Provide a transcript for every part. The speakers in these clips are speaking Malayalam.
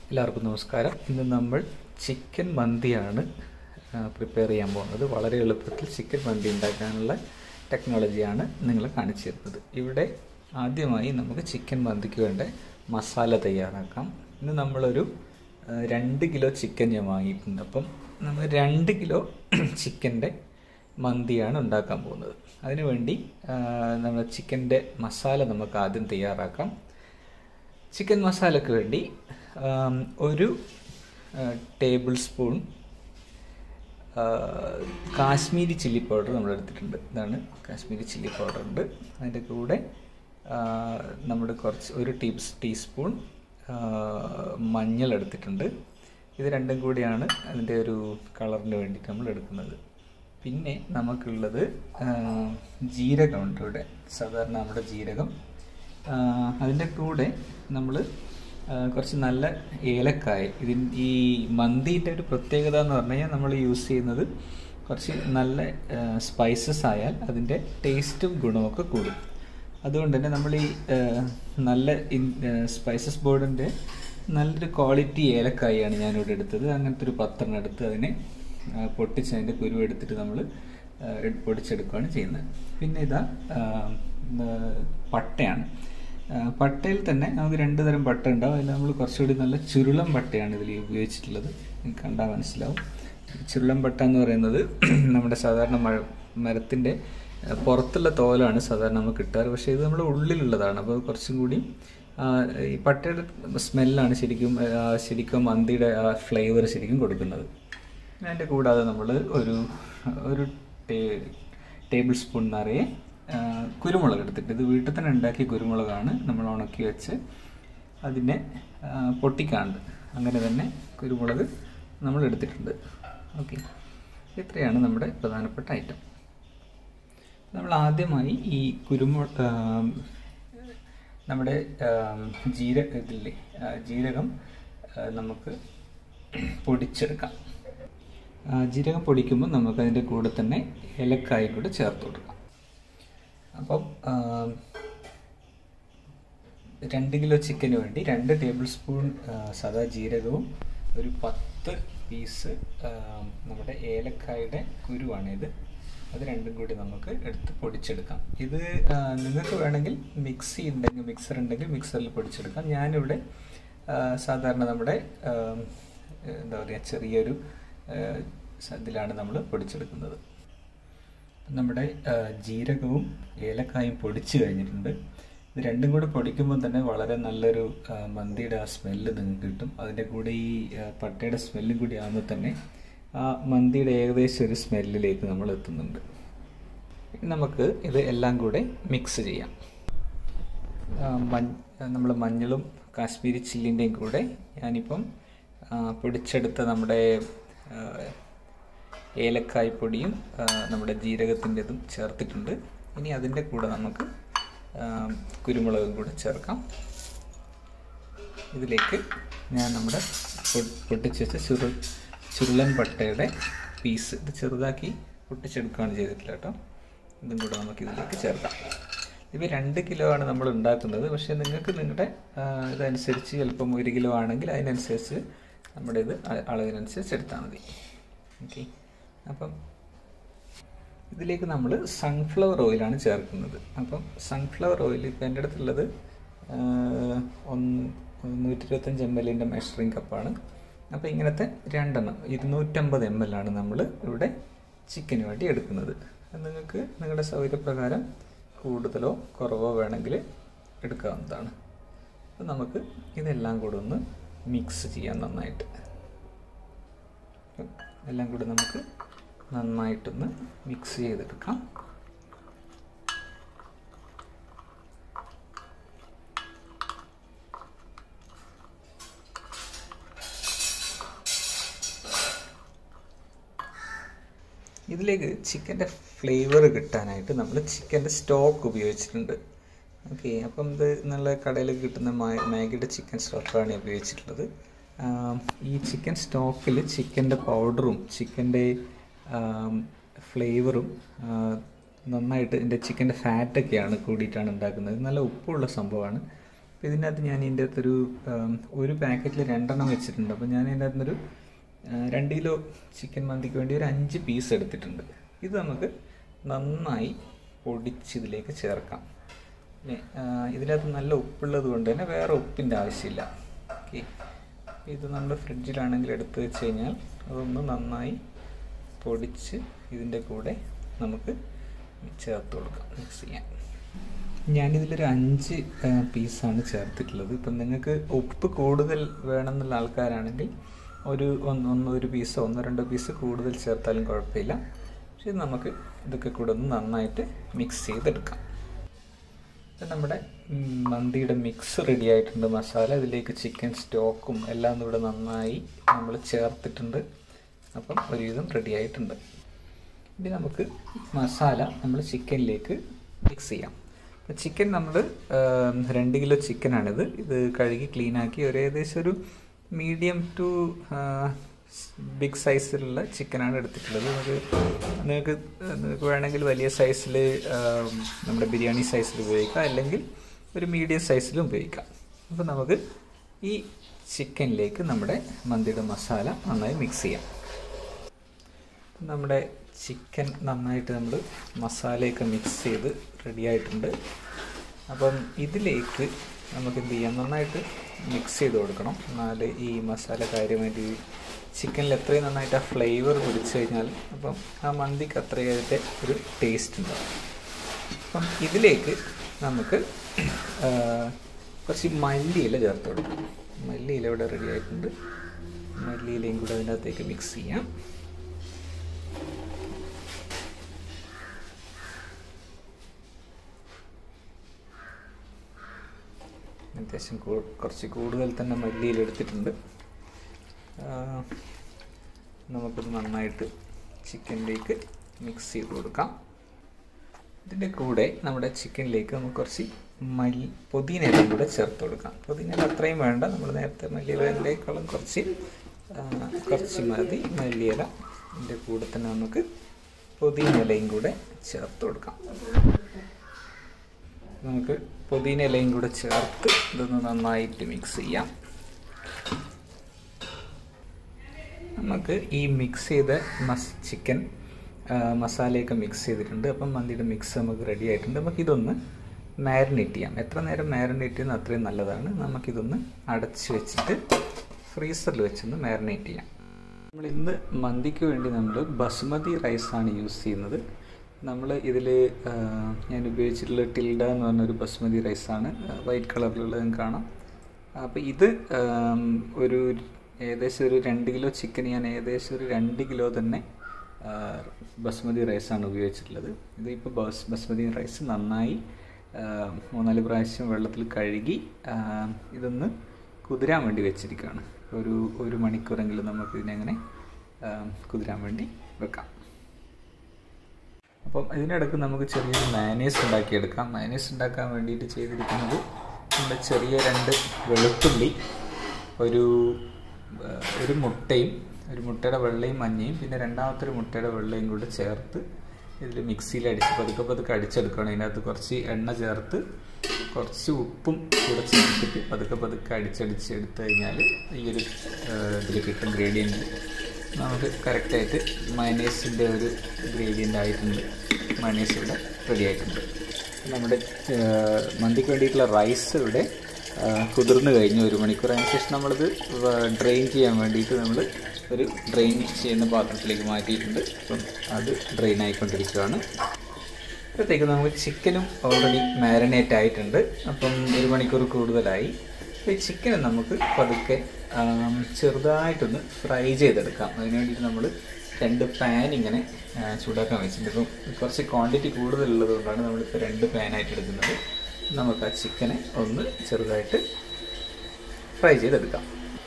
എല്ലാവർക്കും നമസ്കാരം ഇന്ന് നമ്മൾ ചിക്കൻ മന്തിയാണ് പ്രിപ്പയർ ചെയ്യാൻ പോകുന്നത് വളരെ എളുപ്പത്തിൽ ചിക്കൻ മന്തി ഉണ്ടാക്കാനുള്ള ടെക്നോളജിയാണ് നിങ്ങളെ കാണിച്ചു തരുന്നത് ഇവിടെ ആദ്യമായി നമുക്ക് ചിക്കൻ മന്തിക്ക് വേണ്ട മസാല തയ്യാറാക്കാം ഇന്ന് നമ്മളൊരു ആ, രണ്ട് കിലോ ചിക്കൻ ഞാൻ വാങ്ങിയിട്ടുണ്ട് അപ്പം നമ്മൾ രണ്ട് കിലോ ചിക്കൻ്റെ മന്തിയാണ് ഉണ്ടാക്കാൻ പോകുന്നത് അതിനുവേണ്ടി നമ്മൾ ചിക്കൻ്റെ മസാല നമുക്ക് ആദ്യം തയ്യാറാക്കാം ചിക്കൻ മസാലയ്ക്ക് വേണ്ടി ആം, ഒരു ടേബിൾ സ്പൂൺ ആ, കാശ്മീരി ചില്ലി പൗഡർ നമ്മൾ എടുത്തിട്ടുണ്ട് ഇതാണ് കാശ്മീരി ചില്ലി പൗഡർ ഉണ്ട് അതിൻ്റെ കൂടെ ആ, നമ്മൾ കുറച്ച് ഒരു ടീ ടീസ്പൂൺ ആ, മഞ്ഞൾ എടുത്തിട്ടുണ്ട് ഇത് രണ്ടും കൂടിയാണ് അതിൻ്റെ ഒരു കളറിന് വേണ്ടിയിട്ട് നമ്മൾ എടുക്കുന്നത് പിന്നെ നമുക്കുള്ളത് ആ, ജീരകമുണ്ട് ഇവിടെ സാധാരണ നമ്മുടെ ജീരകം ആ, അതിൻ്റെ കൂടെ നമ്മൾ കുറച്ച് നല്ല ഏലക്കായ ഇതിൻ ഈ മന്തിൻ്റെ ഒരു പ്രത്യേകത എന്ന് പറഞ്ഞു കഴിഞ്ഞാൽ നമ്മൾ യൂസ് ചെയ്യുന്നത് കുറച്ച് നല്ല സ്പൈസസ് ആയാൽ അതിൻ്റെ ടേസ്റ്റും ഗുണമൊക്കെ കൂടും അതുകൊണ്ട് തന്നെ നമ്മൾ ഈ ആ, നല്ല സ്പൈസസ് ബോർഡിൻ്റെ നല്ലൊരു ക്വാളിറ്റി ഏലക്കായാണ് ഞാനിവിടെ എടുത്തത് അങ്ങനത്തെ ഒരു പത്തെണ്ണം എടുത്ത് അതിനെ ആ, പൊട്ടിച്ച് അതിൻ്റെ കുരു എടുത്തിട്ട് നമ്മൾ പൊടിച്ചെടുക്കുകയാണ് ചെയ്യുന്നത് പിന്നെ ഇതാ ആ, ആ, പട്ടയാണ് ആ, പട്ടയിൽ തന്നെ നമുക്ക് രണ്ട് തരം പട്ട ഉണ്ടാവും അതിൽ നമ്മൾ കുറച്ചുകൂടി നല്ല ചുരുളം പട്ടയാണ് ഇതിൽ ഉപയോഗിച്ചിട്ടുള്ളത് നിങ്ങൾക്ക് കണ്ടാൽ മനസ്സിലാവും ചുരുളം പട്ട എന്ന് പറയുന്നത് നമ്മുടെ സാധാരണ മഴ മരത്തിൻ്റെ ആ, പുറത്തുള്ള തോലാണ് സാധാരണ നമുക്ക് കിട്ടാറ് പക്ഷേ ഇത് നമ്മുടെ ഉള്ളിലുള്ളതാണ് അപ്പോൾ കുറച്ചും കൂടി ആ, ഈ പട്ടയുടെ സ്മെല്ലാണ് ശരിക്കും ആ, ശരിക്കും മന്തിയുടെ ആ ഫ്ലേവർ ശരിക്കും കൊടുക്കുന്നത് അതിൻ്റെ കൂടാതെ നമ്മൾ ഒരു ഒരു ടേ- ടേബിൾ സ്പൂൺ നിറയെ ആ, കുരുമുളക് എടുത്തിട്ട് ഇത് വീട്ടിൽ തന്നെ ഉണ്ടാക്കിയ കുരുമുളകാണ് നമ്മൾ ഉണക്കി വെച്ച് അതിനെ ആ, പൊട്ടിക്കാണ്ട് അങ്ങനെ തന്നെ കുരുമുളക് നമ്മൾ എടുത്തിട്ടുണ്ട് ഓക്കെ ഇത്രയാണ് നമ്മുടെ പ്രധാനപ്പെട്ട ഐറ്റം നമ്മൾ ആദ്യമായി ഈ കുരുമുളക് നമ്മുടെ ആം, ജീര ഇതില്ലേ ആ, ജീരകം ആ, നമുക്ക് പൊടിച്ചെടുക്കാം ആ, ജീരകം പൊടിക്കുമ്പോൾ നമുക്ക് അതിൻ്റെ കൂടെ തന്നെ ഏലക്കായും കൂടെ ചേർത്ത് കൊടുക്കാം അപ്പം ആം, രണ്ട് കിലോ ചിക്കന് വേണ്ടി രണ്ട് ടേബിൾ സ്പൂൺ ആ, സാദാ ജീരകവും ഒരു പത്ത് പീസ് ആം, നമ്മുടെ ഏലക്കായുടെ കുരുവാണിത് അത് രണ്ടും കൂടി നമുക്ക് എടുത്ത് പൊടിച്ചെടുക്കാം ഇത് ആ, നിങ്ങൾക്ക് വേണമെങ്കിൽ മിക്സി ഉണ്ടെങ്കിൽ മിക്സർ ഉണ്ടെങ്കിൽ മിക്സറിൽ പൊടിച്ചെടുക്കാം ഞാനിവിടെ ആ, സാധാരണ നമ്മുടെ ആം, എന്താ പറയുക ചെറിയൊരു ആ, ഇതിലാണ് നമ്മൾ പൊടിച്ചെടുക്കുന്നത് നമ്മുടെ ആ, ജീരകവും ഏലക്കായും പൊടിച്ച് കഴിഞ്ഞിട്ടുണ്ട് ഇത് രണ്ടും കൂടെ പൊടിക്കുമ്പോൾ തന്നെ വളരെ നല്ലൊരു ആ, മന്തിയുടെ ആ സ്മെല്ല് നിങ്ങൾക്ക് കിട്ടും അതിൻ്റെ കൂടെ ഈ ആ, പട്ടയുടെ സ്മെല്ലും കൂടി ആകുമ്പോൾ തന്നെ ആ മന്തിയുടെ ഏകദേശം ഒരു സ്മെല്ലിലേക്ക് നമ്മൾ എത്തുന്നുണ്ട് ഇനി നമുക്ക് ഇത് എല്ലാം കൂടെ മിക്സ് ചെയ്യാം നമ്മൾ മഞ്ഞളും കാശ്മീരി ചില്ലിൻ്റെയും കൂടെ ഞാനിപ്പം ആ, പൊടിച്ചെടുത്ത നമ്മുടെ ആ, ഏലക്കായ് പൊടിയും ആ, നമ്മുടെ ജീരകത്തിൻ്റെതും ചേർത്തിട്ടുണ്ട് ഇനി അതിൻ്റെ കൂടെ നമുക്ക് ആ, കുരുമുളകും കൂടെ ചേർക്കാം ഇതിലേക്ക് ഞാൻ നമ്മുടെ പൊ- പൊട്ടിച്ച് വെച്ച ചുരു ചുരുളൻ പട്ടയുടെ പീസ് ഇത് ചെറുതാക്കി പൊട്ടിച്ചെടുക്കുകയാണ് ചെയ്തിട്ടില്ല കേട്ടോ ഇതും കൂടെ നമുക്ക് ഇതിലേക്ക് ചേർക്കാം ഇവ രണ്ട് കിലോ ആണ് നമ്മൾ ഉണ്ടാക്കുന്നത് പക്ഷേ നിങ്ങൾക്ക് നിങ്ങളുടെ ആ, ഇതനുസരിച്ച് ചിലപ്പം ഒരു കിലോ ആണെങ്കിൽ അതിനനുസരിച്ച് നമ്മുടെ ഇത് അ- അളവിനനുസരിച്ച് എടുത്താൽ മതി ഓക്കെ അപ്പം ഇതിലേക്ക് നമ്മൾ സൺഫ്ലവർ ഓയിലാണ് ചേർക്കുന്നത് അപ്പം സൺഫ്ലവർ ഓയിൽ ഇപ്പം എൻ്റെ അടുത്തുള്ളത് ആ, ഒന്ന് നൂറ്റി ഇരുപത്തഞ്ച് എം എല്ലിൻ്റെ മെഷറിംഗ് കപ്പാണ് അപ്പോൾ ഇങ്ങനത്തെ രണ്ടെണ്ണം ഇരുന്നൂറ്റമ്പത് എം എൽ ആണ് നമ്മൾ ഇവിടെ ചിക്കന് വേണ്ടി എടുക്കുന്നത് അത് നിങ്ങൾക്ക് നിങ്ങളുടെ സൗകര്യപ്രകാരം കൂടുതലോ കുറവോ വേണമെങ്കിൽ എടുക്കാവുന്നതാണ് അപ്പോൾ നമുക്ക് ഇതെല്ലാം കൂടെ ഒന്ന് മിക്സ് ചെയ്യാം നന്നായിട്ട് അപ്പം എല്ലാം കൂടി നമുക്ക് നന്നായിട്ടൊന്ന് മിക്സ് ചെയ്തെടുക്കാം ഇതിലേക്ക് ചിക്കൻ്റെ ഫ്ലേവർ കിട്ടാനായിട്ട് നമ്മൾ ചിക്കൻ്റെ സ്റ്റോക്ക് ഉപയോഗിച്ചിട്ടുണ്ട് ഓക്കെ അപ്പം ഇത് നല്ല കടയിൽ കിട്ടുന്ന മാ- മാഗിയുടെ ചിക്കൻ സ്റ്റോക്കാണ് ഞാൻ ഉപയോഗിച്ചിട്ടുള്ളത് ആം, ഈ ചിക്കൻ സ്റ്റോക്കിൽ ചിക്കൻ്റെ പൗഡറും ചിക്കൻ്റെ ഫ്ലേവറും നന്നായിട്ട് ഇതിൻ്റെ ചിക്കൻ്റെ ഫാറ്റൊക്കെയാണ് കൂടിയിട്ടാണ് ഉണ്ടാക്കുന്നത് ഇത് നല്ല ഉപ്പുള്ള സംഭവമാണ് അപ്പോൾ ഇതിനകത്ത് ഞാൻ ഇതിൻ്റെ അകത്തൊരു ഉം, ഒരു പാക്കറ്റിൽ രണ്ടെണ്ണം വെച്ചിട്ടുണ്ട് അപ്പോൾ ഞാൻ ഇതിൻ്റെ അകത്തുനിന്നൊരു ആ, രണ്ട് കിലോ ചിക്കൻ മന്തിക്ക് വേണ്ടി ഒരു അഞ്ച് പീസ് എടുത്തിട്ടുണ്ട് ഇത് നമുക്ക് നന്നായി പൊടിച്ച് ഇതിലേക്ക് ചേർക്കാം പിന്നെ ആ, ഇതിനകത്ത് നല്ല ഉപ്പുള്ളത് കൊണ്ട് തന്നെ വേറെ ഉപ്പിൻ്റെ ആവശ്യമില്ല ഓക്കെ ഇത് നമ്മുടെ ഫ്രിഡ്ജിലാണെങ്കിൽ എടുത്ത് വെച്ച് കഴിഞ്ഞാൽ അതൊന്ന് നന്നായി പൊടിച്ച് ഇതിൻ്റെ കൂടെ നമുക്ക് ചേർത്ത് കൊടുക്കാം മിക്സ് ചെയ്യാൻ ഞാനിതിലൊരു അഞ്ച് ആ, പീസാണ് ചേർത്തിട്ടുള്ളത് ഇപ്പം നിങ്ങൾക്ക് ഉപ്പ് കൂടുതൽ വേണമെന്നുള്ള ആൾക്കാരാണെങ്കിൽ ഒരു ഒന്ന് ഒന്ന് ഒരു പീസോ ഒന്നോ രണ്ടോ പീസ് കൂടുതൽ ചേർത്താലും കുഴപ്പമില്ല പക്ഷേ ഇത് നമുക്ക് ഇതൊക്കെ കൂടെ ഒന്ന് നന്നായിട്ട് മിക്സ് ചെയ്തെടുക്കാം ഇപ്പം നമ്മുടെ ഉം, മന്തിയുടെ മിക്സ് റെഡി ആയിട്ടുണ്ട് മസാല ഇതിലേക്ക് ചിക്കൻ സ്റ്റോക്കും എല്ലാം ഇവിടെ നന്നായി നമ്മൾ ചേർത്തിട്ടുണ്ട് അപ്പം ഒരുവിധം റെഡി ആയിട്ടുണ്ട് ഇനി നമുക്ക് മസാല നമ്മൾ ചിക്കനിലേക്ക് മിക്സ് ചെയ്യാം അപ്പോൾ ചിക്കൻ നമ്മൾ രണ്ട് കിലോ ചിക്കനാണിത് ഇത് കഴുകി ക്ലീനാക്കി ഒരു ഏകദേശം ഒരു മീഡിയം ടു ബിഗ് സൈസിലുള്ള ചിക്കനാണ് എടുത്തിട്ടുള്ളത് നമുക്ക് നിങ്ങൾക്ക് നിങ്ങൾക്ക് വേണമെങ്കിൽ വലിയ സൈസിൽ നമ്മുടെ ബിരിയാണി സൈസിൽ ഉപയോഗിക്കാം അല്ലെങ്കിൽ ഒരു മീഡിയം സൈസിലും ഉപയോഗിക്കാം അപ്പോൾ നമുക്ക് ഈ ചിക്കനിലേക്ക് നമ്മുടെ മന്തിയുടെ മസാല നന്നായി മിക്സ് ചെയ്യാം നമ്മുടെ ചിക്കൻ നന്നായിട്ട് നമ്മൾ മസാലയൊക്കെ മിക്സ് ചെയ്ത് റെഡി ആയിട്ടുണ്ട് അപ്പം ഇതിലേക്ക് നമുക്ക് എന്ത് ചെയ്യാം നന്നായിട്ട് മിക്സ് ചെയ്ത് കൊടുക്കണം എന്നാൽ ഈ മസാല കാര്യമായിട്ട് ഈ ചിക്കനിൽ എത്രയും നന്നായിട്ട് ആ ഫ്ലേവർ പിടിച്ചു കഴിഞ്ഞാൽ അപ്പം ആ മന്തിക്ക് അത്രയായിട്ട് ഒരു ടേസ്റ്റ് ഉണ്ടാവും അപ്പം ഇതിലേക്ക് നമുക്ക് ആ, കുറച്ച് മല്ലിയില ചേർത്ത് കൊടുക്കാം മല്ലിയില ഇവിടെ റെഡി ആയിട്ടുണ്ട് മല്ലിയിലയും കൂടെ അതിനകത്തേക്ക് മിക്സ് ചെയ്യാം അത്യാവശ്യം കൂ- കുറച്ച് കൂടുതൽ തന്നെ മല്ലിയിൽ എടുത്തിട്ടുണ്ട് ആ, നമുക്കത് നന്നായിട്ട് ചിക്കനിലേക്ക് മിക്സ് ചെയ്ത് കൊടുക്കാം ഇതിൻ്റെ കൂടെ നമ്മുടെ ചിക്കനിലേക്ക് നമുക്ക് കുറച്ച് മല്ലി പുതിനയിലയും കൂടെ ചേർത്ത് കൊടുക്കാം പുതിനയില അത്രയും വേണ്ട നമ്മൾ നേരത്തെ മല്ലിയിലേക്കാളും കുറച്ച് ആ, കുറച്ച് മതി മല്ലിയില ഇതിൻ്റെ കൂടെ തന്നെ നമുക്ക് പുതിനയിലയും കൂടെ ചേർത്ത് കൊടുക്കാം നമുക്ക് പുതിന ഇലയും കൂടെ ചേർത്ത് ഇതൊന്ന് നന്നായിട്ട് മിക്സ് ചെയ്യാം നമുക്ക് ഈ മിക്സ് ചെയ്ത മസ് ചിക്കൻ മസാലയൊക്കെ മിക്സ് ചെയ്തിട്ടുണ്ട് അപ്പം മന്തിയുടെ മിക്സ് നമുക്ക് റെഡി ആയിട്ടുണ്ട് നമുക്ക് ഇതൊന്ന് മാരിനേറ്റ് ചെയ്യാം എത്ര നേരം മാരിനേറ്റ് ചെയ്യുന്നത് അത്രയും നല്ലതാണ് നമുക്കിതൊന്ന് അടച്ച് വെച്ചിട്ട് ഫ്രീസറിൽ വെച്ചൊന്ന് മാരിനേറ്റ് ചെയ്യാം നമ്മൾ ഇന്ന് മന്തിക്ക് വേണ്ടി നമ്മൾ ബസുമതി റൈസാണ് യൂസ് ചെയ്യുന്നത് നമ്മൾ ഇതിൽ ഞാൻ ഉപയോഗിച്ചിട്ടുള്ള ടിൽഡ എന്ന് പറഞ്ഞൊരു ബസുമതി റൈസാണ് വൈറ്റ് കളറിലുള്ളത് നിങ്ങൾക്ക് കാണാം അപ്പോൾ ഇത് ആം, ഒരു ഏകദേശം ഒരു രണ്ട് കിലോ ചിക്കൻ ഞാൻ ഏകദേശം ഒരു രണ്ട് കിലോ തന്നെ ആ, ബസുമതി റൈസാണ് ഉപയോഗിച്ചിട്ടുള്ളത് ഇതിപ്പോൾ ബസ് ബസുമതി റൈസ് നന്നായി ആ, മൂന്നാല് പ്രാവശ്യം വെള്ളത്തിൽ കഴുകി ആ, ഇതൊന്ന് കുതിരാൻ വേണ്ടി വെച്ചിരിക്കുകയാണ് ഒരു ഒരു മണിക്കൂറെങ്കിലും നമുക്ക് ഇതിനെങ്ങനെ ആ, കുതിരാൻ വേണ്ടി വെക്കാം അപ്പം ഇതിനിടയ്ക്ക് നമുക്ക് ചെറിയൊരു മയനേസ് ഉണ്ടാക്കിയെടുക്കാം മയനേസ് ഉണ്ടാക്കാൻ വേണ്ടിയിട്ട് ചെയ്തിരിക്കുന്നത് നമ്മുടെ ചെറിയ രണ്ട് വെളുത്തുള്ളി ഒരു ആ, ഒരു മുട്ടയും ഒരു മുട്ടയുടെ വെള്ളയും മഞ്ഞയും പിന്നെ രണ്ടാമത്തെ ഒരു മുട്ടയുടെ വെള്ളയും കൂടെ ചേർത്ത് ഇതിൽ മിക്സിയിൽ അടിച്ച് പതുക്കെ പതുക്കെ അടിച്ചെടുക്കണം ഇതിനകത്ത് കുറച്ച് എണ്ണ ചേർത്ത് കുറച്ച് ഉപ്പും കൂടെ ചേർത്തിട്ട് പതുക്കെ പതുക്കെ അടിച്ചടിച്ച് എടുത്തു കഴിഞ്ഞാൽ ഈ ഒരു ഇതിൽ കിട്ടും ഗ്രേഡിയൻറ്റ് നമുക്ക് കറക്റ്റായിട്ട് മയനേസിൻ്റെ ഒരു ഗ്രേഡിയൻ്റ് ആയിട്ടുണ്ട് മയനേസ് ഇവിടെ റെഡി ആയിട്ടുണ്ട് നമ്മുടെ ആ, മന്തിക്ക് വേണ്ടിയിട്ടുള്ള റൈസ് ഇവിടെ ആ, കുതിർന്ന് കഴിഞ്ഞ് ഒരു മണിക്കൂർ അതിന് ശേഷം നമ്മളിത് ഡ്രെയിൻ ചെയ്യാൻ വേണ്ടിയിട്ട് നമ്മൾ ഒരു ഡ്രെയിൻ ചെയ്യുന്ന പാത്രത്തിലേക്ക് മാറ്റിയിട്ടുണ്ട് അപ്പം അത് ഡ്രെയിൻ ആയിക്കൊണ്ടിരിക്കുകയാണ് അപ്പോഴത്തേക്ക് നമുക്ക് ചിക്കനും ഓൾറെഡി മാരിനേറ്റ് ആയിട്ടുണ്ട് അപ്പം ഒരു മണിക്കൂർ കൂടുതലായി അപ്പോൾ ഈ ചിക്കൻ നമുക്ക് പതുക്കെ ആം, ചെറുതായിട്ടൊന്ന് ഫ്രൈ ചെയ്തെടുക്കാം അതിന് വേണ്ടിയിട്ട് നമ്മൾ രണ്ട് പാൻ ഇങ്ങനെ ആ, ചൂടാക്കാൻ വെച്ചിട്ടുണ്ട് ഇപ്പം കുറച്ച് ക്വാണ്ടിറ്റി കൂടുതലുള്ളത് കൊണ്ടാണ് നമ്മളിപ്പോൾ രണ്ട് പാനായിട്ട് എടുക്കുന്നത് നമുക്ക് ആ ചിക്കനെ ഒന്ന് ചെറുതായിട്ട് ഫ്രൈ ചെയ്തെടുക്കാം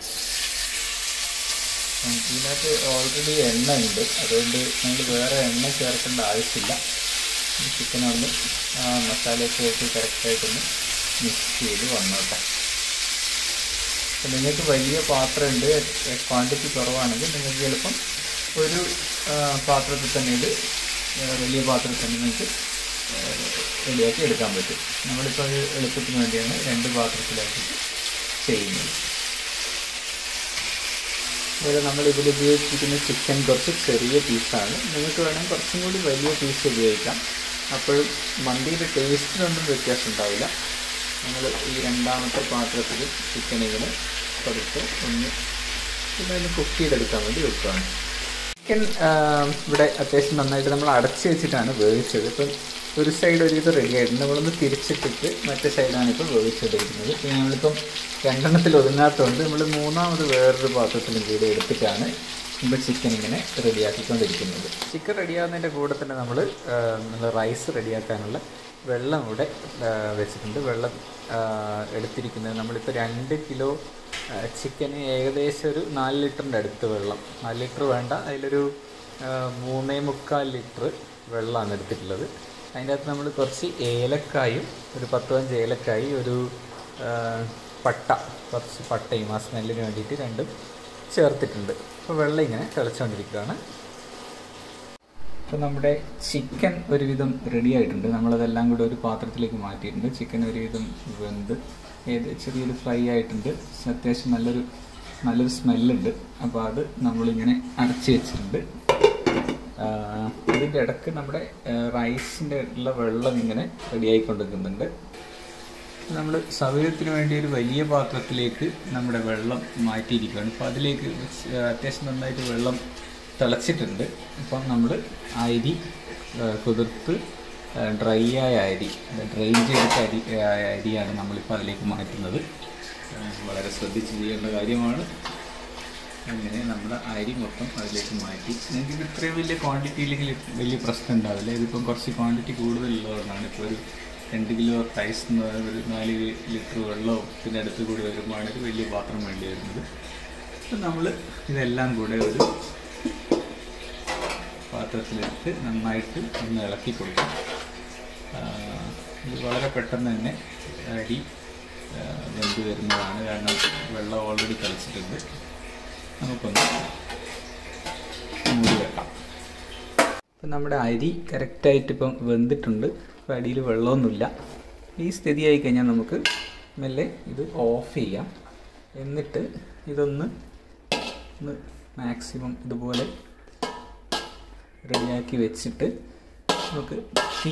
ഉം, ഇതിനകത്ത് ഓൾറെഡി എണ്ണ ഉണ്ട് അതുകൊണ്ട് നമ്മൾ വേറെ എണ്ണ ചേർക്കേണ്ട ആവശ്യമില്ല ഈ ചിക്കൻ ഒന്ന് ആ മസാലയൊക്കെ ആയിട്ട് കറക്റ്റായിട്ടൊന്ന് മിക്സ് ചെയ്ത് വന്നോട്ടെ അപ്പം നിങ്ങൾക്ക് വലിയ പാത്രമുണ്ട് ക്വാണ്ടിറ്റി കുറവാണെങ്കിൽ നിങ്ങൾക്ക് ചിലപ്പം ഒരു ആ, പാത്രത്തിൽ തന്നെ ഇത് ആ, വലിയ പാത്രത്തിൽ തന്നെ നിങ്ങൾക്ക് റെഡിയാക്കി എടുക്കാൻ പറ്റും നമ്മളിപ്പോൾ അത് എളുപ്പത്തിന് വേണ്ടിയാണ് രണ്ട് പാത്രത്തിലാക്കിയിട്ട് ചെയ്യുന്നത് അതുപോലെ നമ്മൾ ഇതിൽ ഉപയോഗിച്ചിരിക്കുന്ന ചിക്കൻ കുറച്ച് ചെറിയ പീസാണ് നിങ്ങൾക്ക് വേണമെങ്കിൽ കുറച്ചും കൂടി വലിയ പീസ് ഉപയോഗിക്കാം അപ്പോഴും മന്തിയുടെ ടേസ്റ്റിനൊന്നും വ്യത്യാസം ഉണ്ടാവില്ല നമ്മൾ ഈ രണ്ടാമത്തെ പാത്രത്തിൽ ചിക്കൻ ഇങ്ങനെ കൊടുത്ത് ഒന്ന് പിന്നെ ഒന്ന് കുക്ക് ചെയ്തെടുക്കാൻ വേണ്ടി വെക്കുകയാണ് ചിക്കൻ ഇവിടെ അത്യാവശ്യം നന്നായിട്ട് നമ്മൾ അടച്ചു വെച്ചിട്ടാണ് വേവിച്ചത് ഇപ്പം ഒരു സൈഡ് ഒരു ഇത് റെഡി ആയിട്ടുണ്ട് നമ്മളൊന്ന് തിരിച്ചിട്ടിട്ട് മറ്റേ സൈഡാണ് ഇപ്പോൾ വേവിച്ചെടുക്കുന്നത് ഇപ്പം നമ്മളിപ്പം രണ്ടെണ്ണത്തിൽ ഒതുങ്ങാത്തതുകൊണ്ട് നമ്മൾ മൂന്നാമത് വേറൊരു പാത്രത്തിലും കൂടി എടുത്തിട്ടാണ് ഇപ്പോൾ ചിക്കൻ ഇങ്ങനെ റെഡിയാക്കിക്കൊണ്ടിരിക്കുന്നത് ചിക്കൻ റെഡിയാകുന്നതിൻ്റെ കൂടെ തന്നെ നമ്മൾ നമ്മൾ റൈസ് റെഡിയാക്കാനുള്ള വെള്ളം ഇവിടെ ആ, വെച്ചിട്ടുണ്ട് വെള്ളം ആ, എടുത്തിരിക്കുന്നത് നമ്മളിപ്പോൾ രണ്ട് കിലോ ചിക്കന് ഏകദേശം ഒരു നാല് ലിറ്ററിൻ്റെ അടുത്ത് വെള്ളം നാല് ലിറ്റർ വേണ്ട അതിലൊരു ആ, മൂന്നേ മുക്കാൽ ലിറ്റർ വെള്ളമാണ് എടുത്തിട്ടുള്ളത് അതിൻ്റെ അകത്ത് നമ്മൾ കുറച്ച് ഏലക്കായും ഒരു പത്ത് പതിനഞ്ച് ഏലക്കായി ഒരു ആ, പട്ട കുറച്ച് പട്ടയും ആ സ്മെല്ലിന് വേണ്ടിയിട്ട് രണ്ടും ചേർത്തിട്ടുണ്ട് അപ്പോൾ വെള്ളം ഇങ്ങനെ തിളച്ചുകൊണ്ടിരിക്കുകയാണ് അപ്പോൾ നമ്മുടെ ചിക്കൻ ഒരുവിധം റെഡി ആയിട്ടുണ്ട് നമ്മളതെല്ലാം കൂടെ ഒരു പാത്രത്തിലേക്ക് മാറ്റിയിട്ടുണ്ട് ചിക്കൻ ഒരുവിധം വെന്ത് ഏത് ചെറിയൊരു ഫ്രൈ ആയിട്ടുണ്ട് അത്യാവശ്യം നല്ലൊരു നല്ലൊരു സ്മെല്ലുണ്ട് അപ്പോൾ അത് നമ്മളിങ്ങനെ അടച്ച് വെച്ചിട്ടുണ്ട് ആഹ് ഇതിൻ്റെ ഇടയ്ക്ക് നമ്മുടെ റൈസിൻ്റെ ഉള്ള വെള്ളം ഇങ്ങനെ റെഡിയായിക്കൊണ്ടിരിക്കുന്നുണ്ട് നമ്മൾ സൗകര്യത്തിന് വേണ്ടി ഒരു വലിയ പാത്രത്തിലേക്ക് നമ്മുടെ വെള്ളം മാറ്റിയിരിക്കുകയാണ് അപ്പോൾ അതിലേക്ക് വെച്ച് അത്യാവശ്യം നന്നായിട്ട് വെള്ളം തിളച്ചിട്ടുണ്ട് ഇപ്പം നമ്മൾ അരി ആ, കുതിർത്ത് ഡ്രൈ ആയ അരി ഡ്രൈൻ ചെയ്തിട്ട് അരി ആയ അരിയാണ് നമ്മളിപ്പോൾ അതിലേക്ക് മാറ്റുന്നത് ആ, വളരെ ശ്രദ്ധിച്ച് ചെയ്യേണ്ട കാര്യമാണ് അങ്ങനെ നമ്മൾ അരി മൊത്തം അതിലേക്ക് മാറ്റി നിങ്ങൾക്ക് ഇത് ഇത്രയും വലിയ ക്വാണ്ടിറ്റി ഇല്ലെങ്കിൽ വലിയ പ്രശ്നം ഉണ്ടാവില്ല ഇതിപ്പം കുറച്ച് ക്വാണ്ടിറ്റി കൂടുതലുള്ളതുകൊണ്ടാണ് ഇപ്പോൾ ഒരു രണ്ട് കിലോ റൈസ് എന്ന് പറയുന്നത് ഒരു നാല് ലിറ്റർ വെള്ളവും പിന്നെ അടുത്ത് കൂടി വരുമ്പോഴാണ് ഒരു വലിയ പാത്രം വേണ്ടി വരുന്നത് അപ്പം നമ്മൾ ഇതെല്ലാം കൂടെ ഒരു പാത്രത്തിലിട്ട് നന്നായിട്ട് ഒന്ന് ഇളക്കി കൊടുക്കണം ആ, ഇത് വളരെ പെട്ടെന്ന് തന്നെ അരി ആ, വെന്ത് വരുന്നതാണ് കാരണം വെള്ളം ഓൾറെഡി കളിച്ചിട്ടുണ്ട് നമുക്കൊന്ന് മൂടി വെക്കാം ഇപ്പം നമ്മുടെ അരി കറക്റ്റായിട്ട് ഇപ്പം വെന്തിട്ടുണ്ട് ഇപ്പം അടിയിൽ വെള്ളമൊന്നുമില്ല ഈ സ്ഥിതിയായി കഴിഞ്ഞാൽ നമുക്ക് മെല്ലെ ഇത് ഓഫ് ചെയ്യാം എന്നിട്ട് ഇതൊന്ന് ഒന്ന് മാക്സിമം ഇതുപോലെ റെഡിയാക്കി വെച്ചിട്ട് നമുക്ക് തീ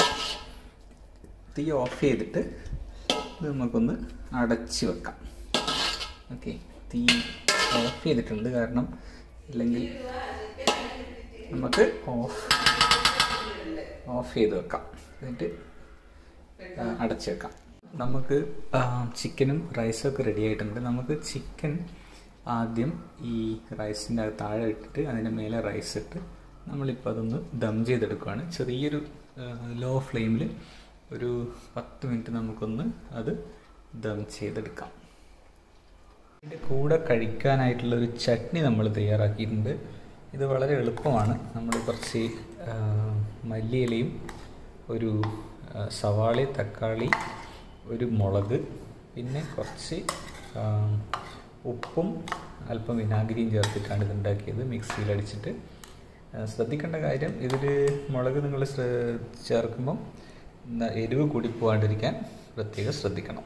തീ ഓഫ് ചെയ്തിട്ട് ഇത് നമുക്കൊന്ന് അടച്ച് വെക്കാം ഓക്കെ തീ ഓഫ് ചെയ്തിട്ടുണ്ട് കാരണം ഇല്ലെങ്കിൽ നമുക്ക് ഓഫ് ഓഫ് ചെയ്ത് വെക്കാം എന്നിട്ട് ആ, അടച്ച് വെക്കാം നമുക്ക് ആ, ചിക്കനും റൈസും ഒക്കെ റെഡി ആയിട്ടുണ്ട് നമുക്ക് ചിക്കൻ ആദ്യം ഈ റൈസിൻ്റെ അകത്ത് താഴെ ഇട്ടിട്ട് അതിൻ്റെ മേലെ റൈസ് ഇട്ട് നമ്മളിപ്പോൾ അതൊന്ന് ദം ചെയ്തെടുക്കുകയാണ് ചെറിയൊരു ലോ ഫ്ലെയിമിൽ ഒരു പത്ത് മിനിറ്റ് നമുക്കൊന്ന് അത് ദം ചെയ്തെടുക്കാം ഇതിൻ്റെ കൂടെ കഴിക്കാനായിട്ടുള്ള ഒരു ചട്നി നമ്മൾ തയ്യാറാക്കിയിട്ടുണ്ട് ഇത് വളരെ എളുപ്പമാണ് നമ്മൾ കുറച്ച് ആ, മല്ലിയിലയും ഒരു ആ, സവാളി തക്കാളി ഒരു മുളക് പിന്നെ കുറച്ച് ആ, ഉപ്പും അല്പം വിനാഗിരിയും ചേർത്തിട്ടാണ് ഇത് ഉണ്ടാക്കിയത് മിക്സിയിൽ അടിച്ചിട്ട് ആ, ശ്രദ്ധിക്കേണ്ട കാര്യം ഇതിൽ മുളക് നിങ്ങൾ ചേർക്കുമ്പം ന- എരിവ് കൂടി പോകാണ്ടിരിക്കാൻ പ്രത്യേകം ശ്രദ്ധിക്കണം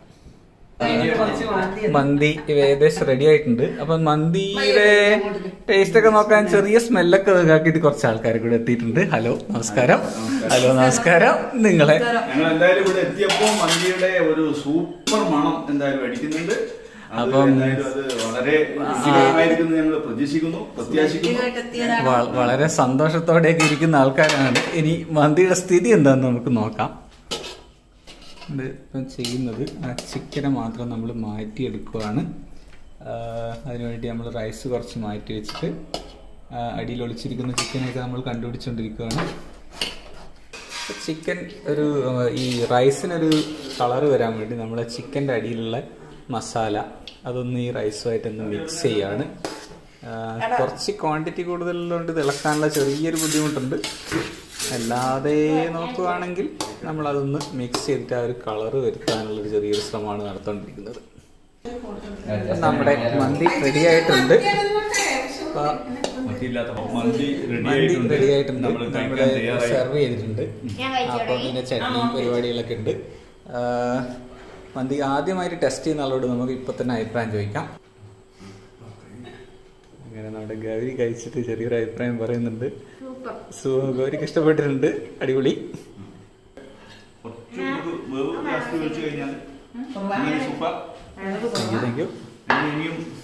മന്തി ഏകദേശം റെഡി ആയിട്ടുണ്ട് അപ്പൊ മന്തിയുടെ ടേസ്റ്റ് ഒക്കെ നോക്കാൻ ചെറിയ സ്മെല്ലൊക്കെ ആക്കിയിട്ട് കുറച്ച് ആൾക്കാർ കൂടെ എത്തിയിട്ടുണ്ട് ഹലോ നമസ്കാരം ഹലോ നമസ്കാരം നിങ്ങളെ ഞങ്ങൾ എന്തായാലും ഇവിടെ എത്തിയപ്പോ മന്തിയുടെ ഒരു സൂപ്പർ മണം എന്തായാലും അടിക്കുന്നുണ്ട് അത് അപ്പം- എന്തായാലും അത് വളരെ രുചികരമായിരിക്കും എന്ന് ഞങ്ങൾ പ്രതീക്ഷിക്കുന്നു പ്രത്യാശിക്കുന്നു വ- വളരെ സന്തോഷത്തോടെയൊക്കെ ഇരിക്കുന്ന ആൾക്കാരാണ് ഇനി മന്തിയുടെ സ്ഥിതി എന്താന്ന് നമുക്ക് നോക്കാം ഇത് ഇപ്പം ചെയ്യുന്നത് ആ ചിക്കനെ മാത്രം നമ്മൾ മാറ്റിയെടുക്കുകയാണ് ആ, അതിനുവേണ്ടി നമ്മൾ റൈസ് കുറച്ച് മാറ്റി വെച്ചിട്ട് ആ, അടിയിൽ ഒളിച്ചിരിക്കുന്ന ചിക്കനൊക്കെ നമ്മൾ കണ്ടുപിടിച്ചുകൊണ്ടിരിക്കുകയാണ് ചിക്കൻ ഒരു ആ, ഈ റൈസിനൊരു കളറ് വരാൻ വേണ്ടി നമ്മൾ ചിക്കൻ്റെ അടിയിലുള്ള മസാല അതൊന്ന് ഈ റൈസുമായിട്ട് ഒന്ന് മിക്സ് ചെയ്യാണ് ആ, കുറച്ച് ക്വാണ്ടിറ്റി കൂടുതലുള്ളതുകൊണ്ട് ഇത് ഇളക്കാനുള്ള ചെറിയൊരു ബുദ്ധിമുട്ടുണ്ട് അല്ലാതെ നോക്കുകയാണെങ്കിൽ നമ്മൾ അതൊന്ന് മിക്സ് ചെയ്തിട്ട് ആ ഒരു കളറ് വരുത്താനുള്ള ഒരു ചെറിയൊരു ശ്രമമാണ് നടത്തുകൊണ്ടിരിക്കുന്നത് നമ്മുടെ മന്തി റെഡി ആയിട്ടുണ്ട് അപ്പൊ നിവൃത്തിയില്ലാത്ത മന്തി റെഡി മന്തി ആയിട്ടുണ്ട് റെഡി ആയിട്ടുണ്ട് നമ്മൾ നമ്മൾ കഴിക്കാൻ തയ്യാറായി സെർവ് ചെയ്തിട്ടുണ്ട് ഞാൻ കഴിച്ചോട്ടെ? അപ്പോൾ പിന്നെ ചട്നിയും പരിപാടികളൊക്കെ ഉണ്ട് ആ, മന്തി ആദ്യമായിട്ട് ടെസ്റ്റ് ചെയ്യുന്ന ആളോട് നമുക്ക് ഇപ്പൊ തന്നെ അഭിപ്രായം ചോദിക്കാം അങ്ങനെ നമ്മുടെ ഗൗരി കഴിച്ചിട്ട് ചെറിയൊരു അഭിപ്രായം പറയുന്നുണ്ട് സൂപ്പർ സോ ഗൗരിക്ക് ഇഷ്ടപ്പെട്ടിട്ടുണ്ട് അടിപൊളി കുറച്ച് ഒരു വേവ് ലാസ്റ്റ് വെച്ച് കഴിഞ്ഞാൽ അങ്ങനെ super thank you thank you ഇനി ഇനിയും